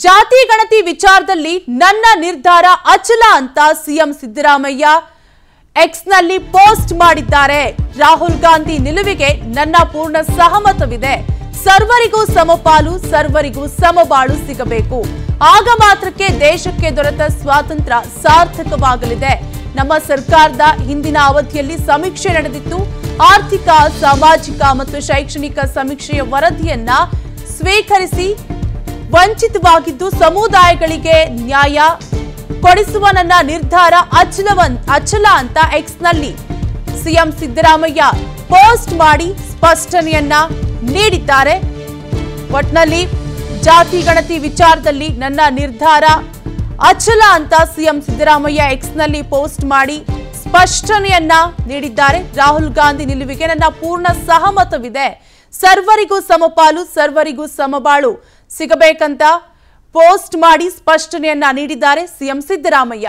ಜಾತಿ ಗಣತಿ ವಿಚಾರದಲ್ಲಿ ನನ್ನ ನಿರ್ಧಾರ ಅಚಲ ಅಂತ ಸಿಎಂ ಸಿದ್ದರಾಮಯ್ಯ ಎಕ್ಸ್ನಲ್ಲಿ ಪೋಸ್ಟ್ ಮಾಡಿದ್ದಾರೆ ರಾಹುಲ್ ಗಾಂಧಿ ನಿಲುವಿಗೆ ನನ್ನ ಪೂರ್ಣ ಸಹಮತವಿದೆ ಸರ್ವರಿಗೂ ಸಮಪಾಲು ಸರ್ವರಿಗೂ ಸಮಬಾಳು ಸಿಗಬೇಕು ಆಗ ಮಾತ್ರಕ್ಕೆ ದೇಶಕ್ಕೆ ದೊರೆತ ಸ್ವಾತಂತ್ರ್ಯ ಸಾರ್ಥಕವಾಗಲಿದೆ ನಮ್ಮ ಸರ್ಕಾರದ ಹಿಂದಿನ ಅವಧಿಯಲ್ಲಿ ಸಮೀಕ್ಷೆ ನಡೆದಿತ್ತು ಆರ್ಥಿಕ ಸಾಮಾಜಿಕ ಮತ್ತು ಶೈಕ್ಷಣಿಕ ಸಮೀಕ್ಷೆಯ ವರದಿಯನ್ನ ಸ್ವೀಕರಿಸಿ ವಂಚಿತವಾಗಿದ್ದು ಸಮುದಾಯಗಳಿಗೆ ನ್ಯಾಯ ಕೊಡಿಸುವ ನನ್ನ ನಿರ್ಧಾರ ಅಚಲವನ್ ಅಚಲ ಅಂತ ಎಕ್ಸ್ನಲ್ಲಿ ಸಿಎಂ ಸಿದ್ದರಾಮಯ್ಯ ಪೋಸ್ಟ್ ಮಾಡಿ ಸ್ಪಷ್ಟನೆಯನ್ನ ನೀಡಿದ್ದಾರೆ ಒಟ್ನಲ್ಲಿ ಜಾತಿ ಗಣತಿ ವಿಚಾರದಲ್ಲಿ ನನ್ನ ನಿರ್ಧಾರ ಅಚಲ ಅಂತ ಸಿಎಂ ಸಿದ್ದರಾಮಯ್ಯ ಎಕ್ಸ್ನಲ್ಲಿ ಪೋಸ್ಟ್ ಮಾಡಿ ಸ್ಪಷ್ಟನೆಯನ್ನ ನೀಡಿದ್ದಾರೆ ರಾಹುಲ್ ಗಾಂಧಿ ನಿಲುವಿಗೆ ನನ್ನ ಪೂರ್ಣ ಸಹಮತವಿದೆ ಸರ್ವರಿಗೂ ಸಮಪಾಲು ಸರ್ವರಿಗೂ ಸಮಬಾಳು ಸಿಗಬೇಕಂತ ಪೋಸ್ಟ್ ಮಾಡಿ ಸ್ಪಷ್ಟನೆಯನ್ನ ನೀಡಿದ್ದಾರೆ ಸಿಎಂ ಸಿದ್ದರಾಮಯ್ಯ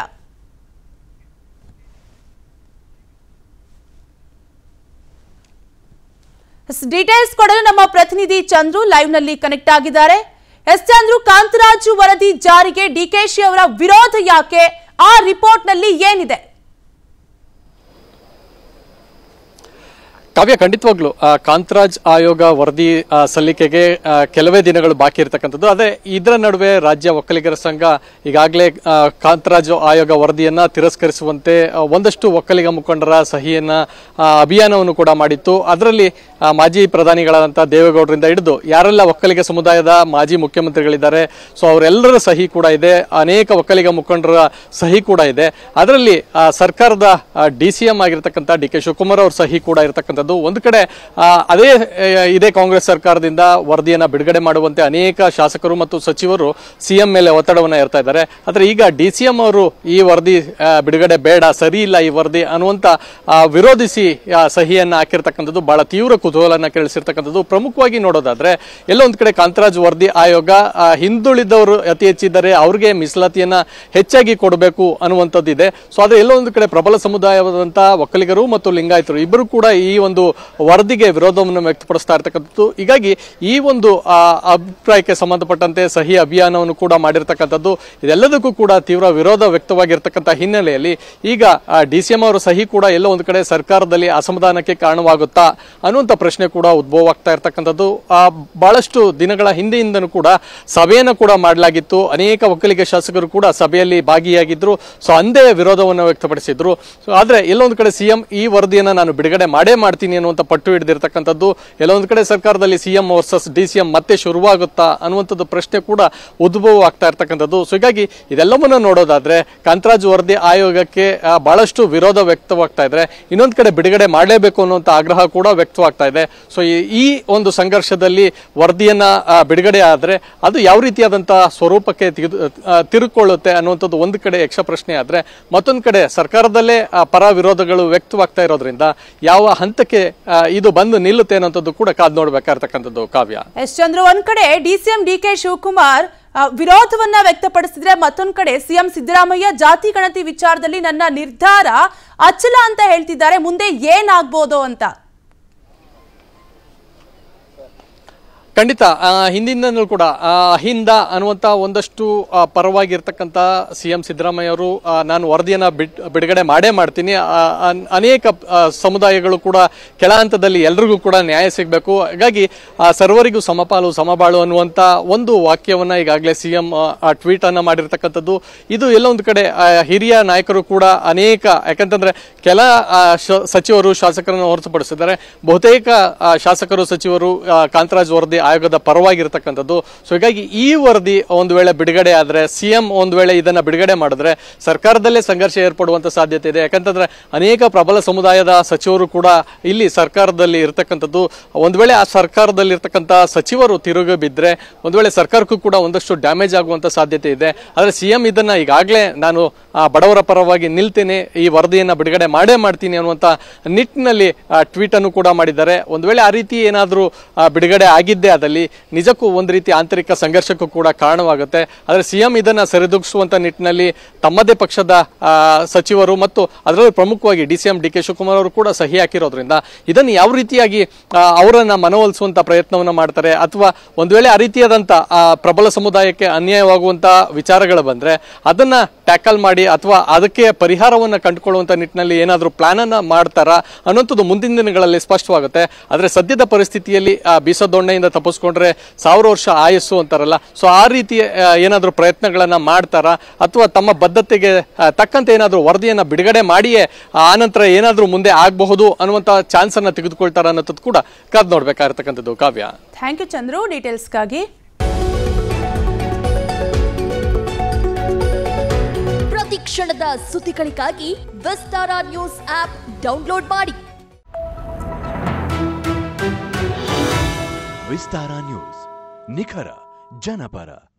ಡೀಟೇಲ್ಸ್ ಕೊಡಲು ನಮ್ಮ ಪ್ರತಿನಿಧಿ ಚಂದ್ರು ಲೈವ್ ನಲ್ಲಿ ಕನೆಕ್ಟ್ ಆಗಿದ್ದಾರೆ ಎಸ್ ಚಂದ್ರು ಕಾಂತರಾಜು ವರದಿ ಜಾರಿಗೆ ಡಿಕೆಶಿ ಅವರ ವಿರೋಧ ಯಾಕೆ ಆ ರಿಪೋರ್ಟ್ ನಲ್ಲಿ ಏನಿದೆ ಕಾವ್ಯ ಖಂಡಿತವಾಗ್ಲು ಆ, ಕಾಂತರಾಜ್ ಆಯೋಗ ವರದಿ ಆ, ಸಲ್ಲಿಕೆಗೆ ಆ, ಕೆಲವೇ ದಿನಗಳು ಬಾಕಿ ಇರತಕ್ಕಂಥದ್ದು ಅದೇ ಇದರ ನಡುವೆ ರಾಜ್ಯ ಒಕ್ಕಲಿಗರ ಸಂಘ ಈಗಾಗಲೇ ಆ, ಕಾಂತರಾಜ್ ಆಯೋಗ ವರದಿಯನ್ನ ತಿರಸ್ಕರಿಸುವಂತೆ ಆ, ಒಂದಷ್ಟು ಒಕ್ಕಲಿಗ ಮುಖಂಡರ ಸಹಿಯನ್ನ ಆ, ಅಭಿಯಾನವನ್ನು ಕೂಡ ಮಾಡಿತ್ತು ಅದರಲ್ಲಿ ಆ, ಮಾಜಿ ಪ್ರಧಾನಿಗಳಾದಂಥ ದೇವೇಗೌಡರಿಂದ ಹಿಡಿದು ಯಾರೆಲ್ಲ ಒಕ್ಕಲಿಗ ಸಮುದಾಯದ ಮಾಜಿ ಮುಖ್ಯಮಂತ್ರಿಗಳಿದ್ದಾರೆ ಸೊ ಅವರೆಲ್ಲರ ಸಹಿ ಕೂಡ ಇದೆ ಅನೇಕ ಒಕ್ಕಲಿಗ ಮುಖಂಡರ ಸಹಿ ಕೂಡ ಇದೆ ಅದರಲ್ಲಿ ಆ, ಸರ್ಕಾರದ ಡಿ ಸಿ ಎಂ ಆಗಿರ್ತಕ್ಕಂಥ ಡಿ ಕೆ ಶಿವಕುಮಾರ್ ಅವ್ರ ಸಹಿ ಕೂಡ ಇರತಕ್ಕಂಥದ್ದು ಒಂದು ಕಡೆ ಆ, ಅದೇ ಆ, ಇದೇ ಕಾಂಗ್ರೆಸ್ ಸರ್ಕಾರದಿಂದ ವರದಿಯನ್ನ ಬಿಡುಗಡೆ ಮಾಡುವಂತೆ ಅನೇಕ ಶಾಸಕರು ಮತ್ತು ಸಚಿವರು ಸಿಎಂ ಮೇಲೆ ಒತ್ತಡವನ್ನ ಇರ್ತಾ ಇದ್ದಾರೆ ಆದ್ರೆ ಈಗ ಡಿ ಸಿ ಎಂ ಅವರು ಈ ವರದಿ ಆ, ಬಿಡುಗಡೆ ಬೇಡ ಸರಿ ಇಲ್ಲ ಈ ವರದಿ ಅನ್ನುವಂತ ಆ, ವಿರೋಧಿಸಿ ಆ, ಸಹಿಯನ್ನ ಹಾಕಿರ್ತಕ್ಕಂಥದ್ದು ಬಹಳ ತೀವ್ರ ಕುತೂಹಲನ ಕೇಳಿಸಿರ್ತಕ್ಕಂಥದ್ದು ಪ್ರಮುಖವಾಗಿ ನೋಡೋದಾದ್ರೆ ಎಲ್ಲೋ ಒಂದ್ ಕಡೆ ಕಾಂತರಾಜ್ ವರದಿ ಆಯೋಗ ಆ, ಹಿಂದುಳಿದವರು ಅತಿ ಹೆಚ್ಚಿದ್ದಾರೆ ಅವ್ರಿಗೆ ಮೀಸಲಾತಿಯನ್ನ ಹೆಚ್ಚಾಗಿ ಕೊಡಬೇಕು ಅನ್ನುವಂಥದ್ದು ಇದೆ ಸೊ ಆದ್ರೆ ಎಲ್ಲೋ ಒಂದು ಕಡೆ ಪ್ರಬಲ ಸಮುದಾಯವಾದಂತ ಒಕ್ಕಲಿಗರು ಮತ್ತು ಲಿಂಗಾಯತರು ಇಬ್ಬರು ಕೂಡ ಈ ಒಂದು ವರದಿಗೆ ವಿರೋಧವನ್ನು ವ್ಯಕ್ತಪಡಿಸ್ತಾ ಇರ್ತಕ್ಕಂಥದ್ದು ಹೀಗಾಗಿ ಈ ಒಂದು ಆ, ಅಭಿಪ್ರಾಯಕ್ಕೆ ಸಂಬಂಧಪಟ್ಟಂತೆ ಸಹಿ ಅಭಿಯಾನವನ್ನು ಕೂಡ ಮಾಡಿರ್ತಕ್ಕಂಥದ್ದು ಇದೆಲ್ಲದಕ್ಕೂ ಕೂಡ ತೀವ್ರ ವಿರೋಧ ವ್ಯಕ್ತವಾಗಿರ್ತಕ್ಕಂಥ ಹಿನ್ನೆಲೆಯಲ್ಲಿ ಈಗ ಡಿ ಸಿ ಎಂ ಅವರ ಸಹಿ ಕೂಡ ಎಲ್ಲೋ ಒಂದು ಕಡೆ ಸರ್ಕಾರದಲ್ಲಿ ಅಸಮಾಧಾನಕ್ಕೆ ಕಾರಣವಾಗುತ್ತಾ ಅನ್ನುವಂಥ ಪ್ರಶ್ನೆ ಕೂಡ ಉದ್ಭವ ಆಗ್ತಾ ಇರ್ತಕ್ಕಂಥದ್ದು ಆ, ಬಹಳಷ್ಟು ದಿನಗಳ ಹಿಂದೆಯಿಂದನೂ ಕೂಡ ಸಭೆಯನ್ನು ಕೂಡ ಮಾಡಲಾಗಿತ್ತು ಅನೇಕ ಒಕ್ಕಲಿಗ ಶಾಸಕರು ಕೂಡ ಸಭೆಯಲ್ಲಿ ಭಾಗಿಯಾಗಿದ್ರು ಸೊ ಅಂದೇ ವಿರೋಧವನ್ನು ವ್ಯಕ್ತಪಡಿಸಿದ್ರು ಸೊ ಆದ್ರೆ ಎಲ್ಲೊಂದು ಕಡೆ ಸಿಎಂ ಈ ವರದಿಯನ್ನ ನಾನು ಬಿಡುಗಡೆ ಮಾಡೇ ಮಾಡ್ತೀನಿ ಅನ್ನುವಂಥ ಪಟ್ಟು ಹಿಡಿದಿರ್ತಕ್ಕಂಥದ್ದು ಎಲ್ಲೊಂದು ಕಡೆ ಸರ್ಕಾರದಲ್ಲಿ CM versus D C M ಮತ್ತೆ ಶುರುವಾಗುತ್ತಾ ಅನ್ನುವಂಥದ್ದು ಪ್ರಶ್ನೆ ಕೂಡ ಉದ್ಭವ ಆಗ್ತಾ ಇರ್ತಕ್ಕಂಥದ್ದು ಸೊ ಹೀಗಾಗಿ ಇದೆಲ್ಲವನ್ನ ನೋಡೋದಾದ್ರೆ ಕಾಂತರಾಜ್ ವರದಿ ಆಯೋಗಕ್ಕೆ ಆ, ಬಹಳಷ್ಟು ವಿರೋಧ ವ್ಯಕ್ತವಾಗ್ತಾ ಇದ್ರೆ ಇನ್ನೊಂದು ಕಡೆ ಬಿಡುಗಡೆ ಮಾಡಲೇಬೇಕು ಅನ್ನುವಂಥ ಆಗ್ರಹ ಕೂಡ ವ್ಯಕ್ತವಾಗ್ತಾ ಇದೆ ಸೊ ಈ ಒಂದು ಸಂಘರ್ಷದಲ್ಲಿ ವರದಿಯನ್ನ ಆ, ಬಿಡುಗಡೆ ಆದ್ರೆ ಅದು ಯಾವ ರೀತಿಯಾದಂತಹ ಸ್ವರೂಪಕ್ಕೆ ತೆಗೆದು ಆ, ತಿರುಕೊಳ್ಳುತ್ತೆ ಅನ್ನುವಂಥದ್ದು ಒಂದು ಕಡೆ ಯಕ್ಷ ಪ್ರಶ್ನೆ ಆದ್ರೆ ಮತ್ತೊಂದು ಕಡೆ ಸರ್ಕಾರದಲ್ಲೇ ಆ, ಪರ ವಿರೋಧಗಳು ವ್ಯಕ್ತವಾಗ್ತಾ ಇರೋದ್ರಿಂದ ಯಾವ ಹಂತಕ್ಕೆ ಆ, ಇದು ಬಂದು ನಿಲ್ಲುತ್ತೆ ಅನ್ನೋಂಥದ್ದು ಕೂಡ ಕಾದ್ ನೋಡ್ಬೇಕಾಗಿರ್ತಕ್ಕಂಥದ್ದು ಕಾವ್ಯ ಎಸ್ ಚಂದ್ರು ಒಂದ್ ಕಡೆ ಡಿಸಿಎಂ ಡಿ ಕೆ ಶಿವಕುಮಾರ್ ಆ, ವಿರೋಧವನ್ನ ವ್ಯಕ್ತಪಡಿಸಿದ್ರೆ ಮತ್ತೊಂದ್ ಕಡೆ ಸಿಎಂ ಸಿದ್ದರಾಮಯ್ಯ ಜಾತಿ ಗಣತಿ ವಿಚಾರದಲ್ಲಿ ನನ್ನ ನಿರ್ಧಾರ ಅಚಲ ಅಂತ ಹೇಳ್ತಿದ್ದಾರೆ ಮುಂದೆ ಏನಾಗ್ಬೋದು ಅಂತ ಖಂಡಿತ ಆ, ಹಿಂದಿಂದನೂ ಕೂಡ ಆ, ಅಹಿಂದ ಅನ್ನುವಂಥ ಒಂದಷ್ಟು ಆ, ಪರವಾಗಿರ್ತಕ್ಕಂಥ ಸಿ ಎಂ ಸಿದ್ದರಾಮಯ್ಯ ಅವರು ಆ, ನಾನು ವರದಿಯನ್ನ ಬಿಡ್ ಬಿಡುಗಡೆ ಮಾಡೇ ಮಾಡ್ತೀನಿ ಆ, ಅನ್- ಅನೇಕ ಆ, ಸಮುದಾಯಗಳು ಕೂಡ ಕೆಳ ಹಂತದಲ್ಲಿ ಎಲ್ರಿಗೂ ಕೂಡ ನ್ಯಾಯ ಸಿಗಬೇಕು ಹಾಗಾಗಿ ಆ, ಸರ್ವರಿಗೂ ಸಮಪಾಲು ಸಮಬಾಳು ಅನ್ನುವಂಥ ಒಂದು ವಾಕ್ಯವನ್ನ ಈಗಾಗಲೇ ಸಿ ಎಂ ಟ್ವೀಟ್ ಅನ್ನ ಮಾಡಿರ್ತಕ್ಕಂಥದ್ದು ಇದು ಎಲ್ಲ ಒಂದು ಕಡೆ ಆ, ಹಿರಿಯ ನಾಯಕರು ಕೂಡ ಅನೇಕ ಯಾಕಂತಂದ್ರೆ ಕೆಲ ಆ, ಶ- ಸಚಿವರು ಶಾಸಕರನ್ನು ಹೊರತುಪಡಿಸಿದ್ದಾರೆ ಬಹುತೇಕ ಆ, ಶಾಸಕರು ಸಚಿವರು ಆ, ಕಾಂತರಾಜ್ ವರದಿ ಆಯೋಗದ ಪರವಾಗಿರ್ತಕ್ಕಂಥದ್ದು ಸೊ ಹೀಗಾಗಿ ಈ ವರದಿ ಒಂದು ವೇಳೆ ಬಿಡುಗಡೆ ಆದ್ರೆ ಸಿಎಂ ಒಂದು ವೇಳೆ ಇದನ್ನ ಬಿಡುಗಡೆ ಮಾಡಿದ್ರೆ ಸರ್ಕಾರದಲ್ಲೇ ಸಂಘರ್ಷ ಏರ್ಪಡುವಂತ ಸಾಧ್ಯತೆ ಇದೆ ಯಾಕಂತಂದ್ರೆ ಅನೇಕ ಪ್ರಬಲ ಸಮುದಾಯದ ಸಚಿವರು ಕೂಡ ಇಲ್ಲಿ ಸರ್ಕಾರದಲ್ಲಿ ಇರ್ತಕ್ಕಂಥದ್ದು ಒಂದು ವೇಳೆ ಆ ಸರ್ಕಾರದಲ್ಲಿ ಇರ್ತಕ್ಕಂಥ ಸಚಿವರು ತಿರುಗಿ ಬಿದ್ದರೆ ಒಂದು ವೇಳೆ ಸರ್ಕಾರಕ್ಕೂ ಕೂಡ ಒಂದಷ್ಟು ಡ್ಯಾಮೇಜ್ ಆಗುವಂತ ಸಾಧ್ಯತೆ ಇದೆ ಆದರೆ ಸಿಎಂ ಇದನ್ನ ಈಗಾಗಲೇ ನಾನು ಆ, ಬಡವರ ಪರವಾಗಿ ನಿಲ್ತೇನೆ ಈ ವರದಿಯನ್ನ ಬಿಡುಗಡೆ ಮಾಡೇ ಮಾಡ್ತೀನಿ ಅನ್ನುವಂತ ನಿಟ್ಟಿನಲ್ಲಿ ಟ್ವೀಟ್ ಅನ್ನು ಕೂಡ ಮಾಡಿದ್ದಾರೆ ಒಂದು ವೇಳೆ ಆ ರೀತಿ ಏನಾದರೂ ಬಿಡುಗಡೆ ಆಗಿದ್ದೇ ಆದಲ್ಲಿ ನಿಜಕ್ಕೂ ಒಂದು ರೀತಿ ಆಂತರಿಕ ಸಂಘರ್ಷಕ್ಕೂ ಕೂಡ ಕಾರಣವಾಗುತ್ತೆ ಆದರೆ ಸಿಎಂ ಇದನ್ನ ಸರಿದೂಗಿಸುವಂತ ನಿಟ್ಟಿನಲ್ಲಿ ತಮ್ಮದೇ ಪಕ್ಷದ ಆ, ಸಚಿವರು ಮತ್ತು ಅದರಲ್ಲೂ ಪ್ರಮುಖವಾಗಿ D C M D K Shivakumar ಅವರು ಕೂಡ ಸಹಿ ಹಾಕಿರೋದ್ರಿಂದ ಇದನ್ನು ಯಾವ ರೀತಿಯಾಗಿ ಆ, ಅವರನ್ನ ಮನವೊಲಿಸುವಂತ ಪ್ರಯತ್ನವನ್ನ ಮಾಡ್ತಾರೆ ಅಥವಾ ಒಂದು ವೇಳೆ ಆ ರೀತಿಯಾದಂತ ಆ, ಪ್ರಬಲ ಸಮುದಾಯಕ್ಕೆ ಅನ್ಯಾಯವಾಗುವಂತ ವಿಚಾರಗಳು ಬಂದ್ರೆ ಅದನ್ನ ಟ್ಯಾಕಲ್ ಮಾಡಿ ಅಥವಾ ಅದಕ್ಕೆ ಪರಿಹಾರವನ್ನ ಕಂಡುಕೊಳ್ಳುವಂತ ನಿಟ್ಟಿನಲ್ಲಿ ಏನಾದರೂ ಪ್ಲಾನ್ ಅನ್ನ ಮಾಡ್ತಾರಾ ಅನ್ನೋಂಥದ್ದು ಮುಂದಿನ ದಿನಗಳಲ್ಲಿ ಸ್ಪಷ್ಟವಾಗುತ್ತೆ ಆದ್ರೆ ಸದ್ಯದ ಪರಿಸ್ಥಿತಿಯಲ್ಲಿ ಆ, ಬೀಸದೊಣ್ಣೆಯಿಂದ ತಪ್ಪಿಸ್ಕೊಂಡ್ರೆ ಸಾವಿರ ವರ್ಷ ಆಯಸ್ಸು ಅಂತಾರಲ್ಲ ಸೊ ಆ ರೀತಿ ಆ, ಏನಾದರೂ ಪ್ರಯತ್ನಗಳನ್ನ ಮಾಡ್ತಾರಾ ಅಥವಾ ತಮ್ಮ ಬದ್ಧತೆಗೆ ಆ, ತಕ್ಕಂತೆ ಏನಾದರೂ ವರದಿಯನ್ನ ಬಿಡುಗಡೆ ಮಾಡಿಯೇ ಆ, ಆನಂತರ ಏನಾದರೂ ಮುಂದೆ ಆಗಬಹುದು ಅನ್ನುವಂತ ಚಾನ್ಸ್ ಅನ್ನ ತೆಗೆದುಕೊಳ್ತಾರ ಅನ್ನೋದು ಕೂಡ ಕಾದ್ ನೋಡ್ಬೇಕಾಗಿರ್ತಕ್ಕಂಥದ್ದು ಕಾವ್ಯ ಥ್ಯಾಂಕ್ ಯು ಚಂದ್ರು ಡೀಟೇಲ್ಸ್ಗಾಗಿ ಪ್ರತಿ ಕ್ಷಣದ ಸುದ್ದಿಗಳಿಗಾಗಿ ವಿಸ್ತಾರ ನ್ಯೂಸ್ ಆಪ್ ಡೌನ್ಲೋಡ್ ಮಾಡಿ ವಿಸ್ತಾರ ನ್ಯೂಸ್ ನಿಖರ ಜನಪರ